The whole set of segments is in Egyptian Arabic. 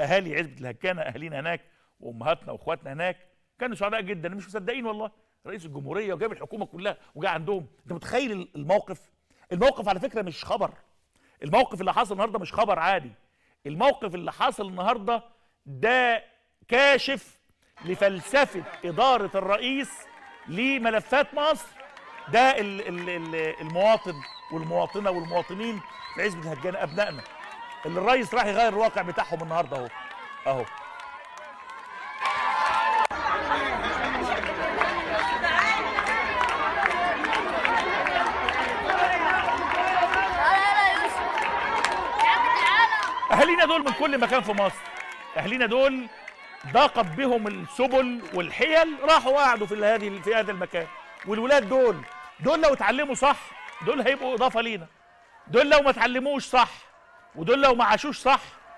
اهالي عزبه الهكانه اهالينا هناك وامهاتنا واخواتنا هناك كانوا سعداء جدا مش مصدقين والله رئيس الجمهوريه وجاب الحكومه كلها وجاء عندهم انت متخيل الموقف الموقف على فكره مش خبر الموقف اللي حصل النهارده مش خبر عادي الموقف اللي حصل النهارده ده كاشف لفلسفه اداره الرئيس لملفات مصر ده ال ال ال المواطن والمواطنه والمواطنين في عزبه الهجانه ابنائنا اللي الرئيس راح يغير الواقع بتاعهم النهارده اهو اهو اهالينا دول من كل مكان في مصر اهالينا دول ضاقت بهم السبل والحيل راحوا قعدوا في هذه في هذا المكان والولاد دول دول لو اتعلموا صح دول هيبقوا اضافه لينا دول لو ما اتعلموش صح ودول لو ما عاشوش صح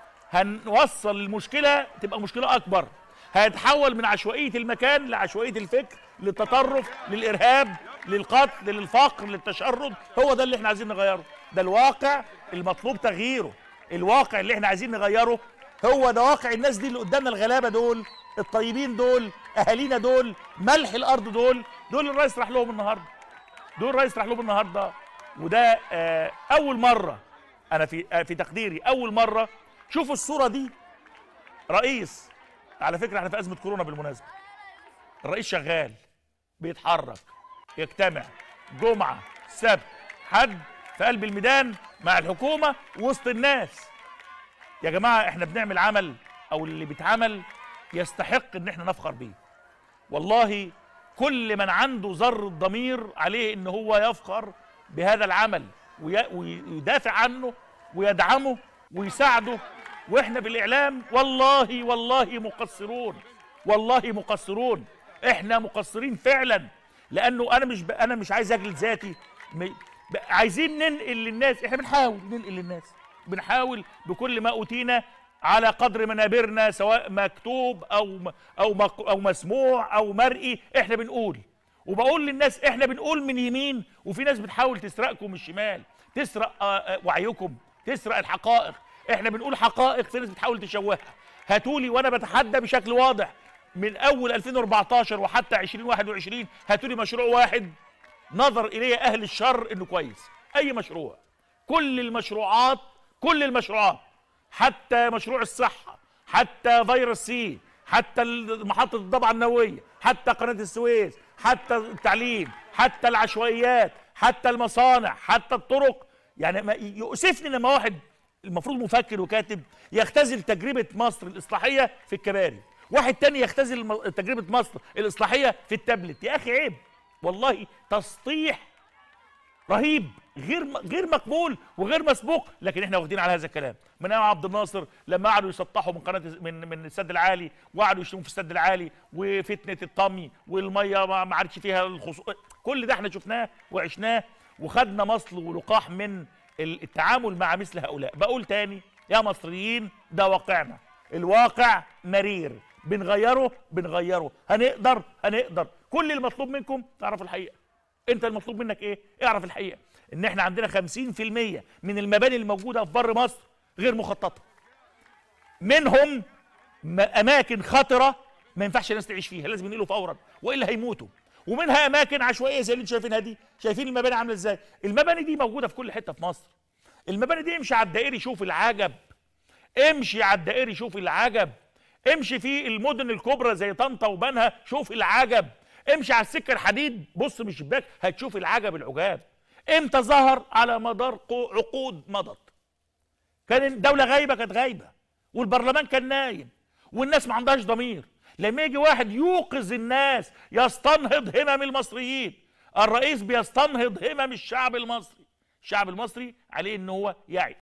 هنوصل المشكله تبقى مشكله اكبر هيتحول من عشوائيه المكان لعشوائيه الفكر للتطرف للارهاب للقتل للفقر للتشرد هو ده اللي احنا عايزين نغيره ده الواقع المطلوب تغييره الواقع اللي احنا عايزين نغيره هو ده واقع الناس دي اللي قدامنا الغلابه دول الطيبين دول اهالينا دول ملح الارض دول دول الرئيس راح لهم النهارده دول الرئيس راح لهم النهارده وده آه اول مره انا في آه في تقديري اول مره شوفوا الصوره دي رئيس على فكره احنا في ازمه كورونا بالمناسبه الرئيس شغال بيتحرك يجتمع جمعه سبت حد في قلب الميدان مع الحكومه وسط الناس يا جماعه احنا بنعمل عمل او اللي بيتعمل يستحق ان احنا نفخر بيه والله كل من عنده ذر ضمير عليه ان هو يفخر بهذا العمل ويدافع عنه ويدعمه ويساعده واحنا بالاعلام والله والله مقصرون والله مقصرون احنا مقصرين فعلا لانه انا مش ب... انا مش عايز اجلد ذاتي م... ب... عايزين ننقل للناس احنا بنحاول ننقل للناس بنحاول بكل ما اوتينا على قدر منابرنا سواء مكتوب او او او مسموع او مرئي احنا بنقول وبقول للناس احنا بنقول من يمين وفي ناس بتحاول تسرقكم من الشمال تسرق وعيكم تسرق الحقائق احنا بنقول حقائق في ناس بتحاول تشوهها هاتولي وانا بتحدى بشكل واضح من اول 2014 وحتى 2021 هاتولي مشروع واحد نظر اليه اهل الشر انه كويس اي مشروع كل المشروعات كل المشروعات حتى مشروع الصحه حتى فيروس سي حتى محطه الضبعه النوويه حتى قناه السويس حتى التعليم حتى العشوائيات حتى المصانع حتى الطرق يعني يؤسفني لما واحد المفروض مفكر وكاتب يختزل تجربه مصر الاصلاحيه في الكباري واحد تاني يختزل تجربه مصر الاصلاحيه في التابلت يا اخي عيب والله تسطيح رهيب غير غير مقبول وغير مسبوق لكن احنا واخدين على هذا الكلام من ايام عبد الناصر لما قعدوا يسطحوا من قناه من من السد العالي وقعدوا يشتموا في السد العالي وفتنه الطمي والميه ما عادش فيها الخصو... كل ده احنا شفناه وعشناه وخدنا مصل ولقاح من التعامل مع مثل هؤلاء بقول تاني يا مصريين ده واقعنا الواقع مرير بنغيره بنغيره هنقدر هنقدر كل المطلوب منكم تعرفوا الحقيقه انت المطلوب منك ايه اعرف الحقيقه ان احنا عندنا 50% من المباني الموجوده في بر مصر غير مخططه منهم اماكن خطره ما ينفعش الناس تعيش فيها لازم ينقلوا فورا والا هيموتوا ومنها اماكن عشوائيه زي اللي انتم شايفينها دي شايفين المباني عامله ازاي المباني دي موجوده في كل حته في مصر المباني دي امشي على الدائري شوف العجب امشي على الدائري شوف العجب امشي في المدن الكبرى زي طنطا وبنها شوف العجب امشي على السكه الحديد بص من الشباك هتشوف العجب العجاب امتى ظهر على مدار عقود مضت كان الدوله غايبه كانت غايبه والبرلمان كان نايم والناس ما عندهاش ضمير لما يجي واحد يوقظ الناس يستنهض همم المصريين الرئيس بيستنهض همم الشعب المصري الشعب المصري عليه ان هو يعي